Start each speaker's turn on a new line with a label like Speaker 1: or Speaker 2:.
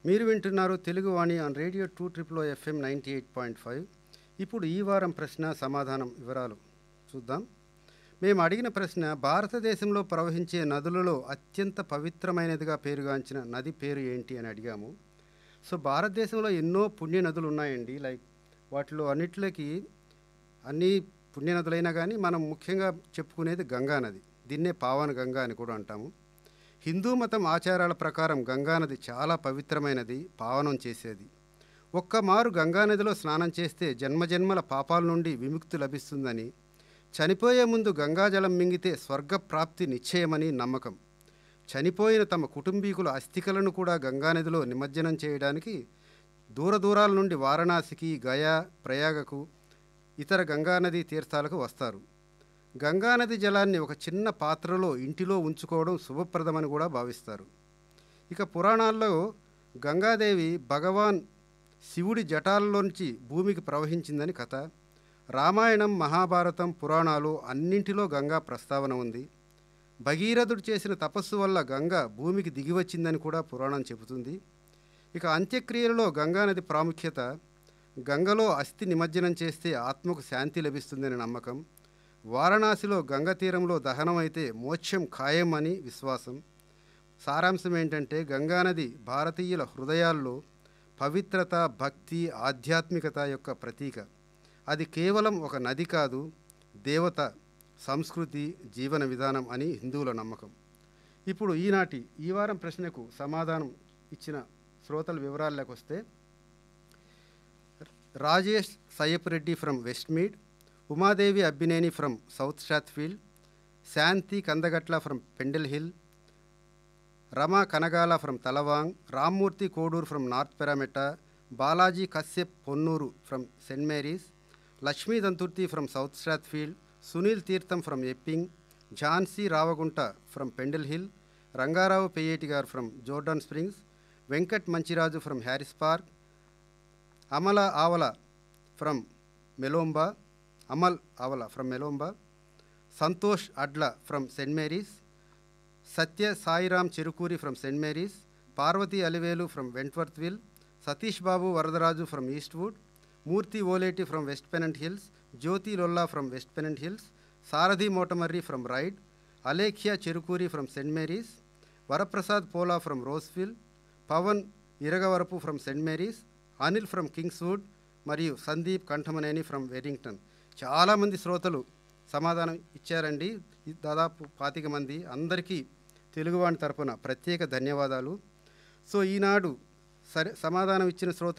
Speaker 1: మీరు వింటున్నారు Teluguvani on radio two triple FM ninety eight point five ఇప్పుడు ఈ వారం ప్రశ్న సమాధానం వివరాలు చూద్దాం మేము అడిగిన ప్రశ్న భారతదేశంలో ప్రవహించే నదులలో అత్యంత పవిత్రమైనదిగా పేరుగాంచిన నది పేరు ఏంటి అని అడిగాము సో భారతదేశంలో ఎన్నో పుణ్య నదులు ఉన్నాయండి లైక్ వాటిలో అన్నిట్లోకి అన్ని పుణ్యనదులైనా కానీ మనం ముఖ్యంగా చెప్పుకునేది గంగా నది దీన్నే పావన గంగా అని కూడా అంటాము హిందూ మతం ఆచారాల ప్రకారం గంగానది చాలా పవిత్రమైనది పావనం చేసేది ఒక్క మారు గంగానదిలో స్నానం చేస్తే జన్మజన్మల పాపాల నుండి విముక్తి లభిస్తుందని చనిపోయే ముందు గంగాజలం మింగితే స్వర్గప్రాప్తి నిశ్చయమని నమ్మకం చనిపోయిన తమ కుటుంబీకుల అస్థికలను కూడా గంగానదిలో నిమజ్జనం చేయడానికి దూర దూరాల నుండి వారణాసికి గయా ప్రయాగకు ఇతర గంగానది తీర్థాలకు వస్తారు గంగానది జలాన్ని ఒక చిన్న పాత్రలో ఇంటిలో ఉంచుకోవడం శుభప్రదమని కూడా భావిస్తారు ఇక పురాణాల్లో గంగాదేవి భగవాన్ శివుడి జటాలలోంచి భూమికి ప్రవహించిందని కథ రామాయణం మహాభారతం పురాణాలు అన్నింటిలో గంగా ప్రస్తావన ఉంది భగీరథుడు చేసిన తపస్సు వల్ల గంగ భూమికి దిగివచ్చిందని కూడా పురాణం చెబుతుంది ఇక అంత్యక్రియలలో గంగానది ప్రాముఖ్యత గంగలో అస్థి నిమజ్జనం చేస్తే ఆత్మకు శాంతి లభిస్తుందని నమ్మకం వారణాసిలో గంగ తీరంలో దహనం అయితే మోక్షం ఖాయం అని విశ్వాసం సారాంశం ఏంటంటే గంగానది భారతీయుల హృదయాల్లో పవిత్రత భక్తి ఆధ్యాత్మికత యొక్క ప్రతీక అది కేవలం ఒక నది కాదు దేవత సంస్కృతి జీవన విధానం అని హిందువుల నమ్మకం ఇప్పుడు ఈనాటి ఈ వారం ప్రశ్నకు సమాధానం ఇచ్చిన శ్రోతల వివరాల్లోకి వస్తే Rajesh Sayyap Reddy from Westmead Umadevi Abbineni from South Strathfield Shanti Kandagatla from Pendle Hill Rama Kanagala from Tallawong Rammurthy Koduru from North Parramatta Balaji Kashyap Ponnuru from Saint Marys Lakshmi Danturti from South Strathfield Sunil Teertham from Epping Jhansi Ravagunta from Pendle Hill Rangarao Peyyeti గారు from Jordan Springs Venkat Manchiraju from Harris Park Amala Avala from Melonba Amal Avala from Melonba Santosh Adla from Saint Marys Satya Sairam Cherukuri from Saint Marys Parvathi Alivelu from Wentworthville Satish Babu Varadaraju from Eastwood Murthy Oleti from West Pennant Hills Jyothi Lolla from West Pennant Hills Sarathi Motamarri from Ryde Alekhya Cherukuri from Saint Marys Varaprasad Pola from Roseville Pavan Iragavarapu from Saint Marys Anil from Kingswood మరియు Sandeep Kantamaneni from వెరింగ్టన్ చాలామంది శ్రోతలు సమాధానం ఇచ్చారండి ఈ దాదాపు పాతిక మంది అందరికీ తెలుగువాణి తరపున ప్రత్యేక ధన్యవాదాలు సో ఈనాడు సరే సమాధానం ఇచ్చిన శ్రోత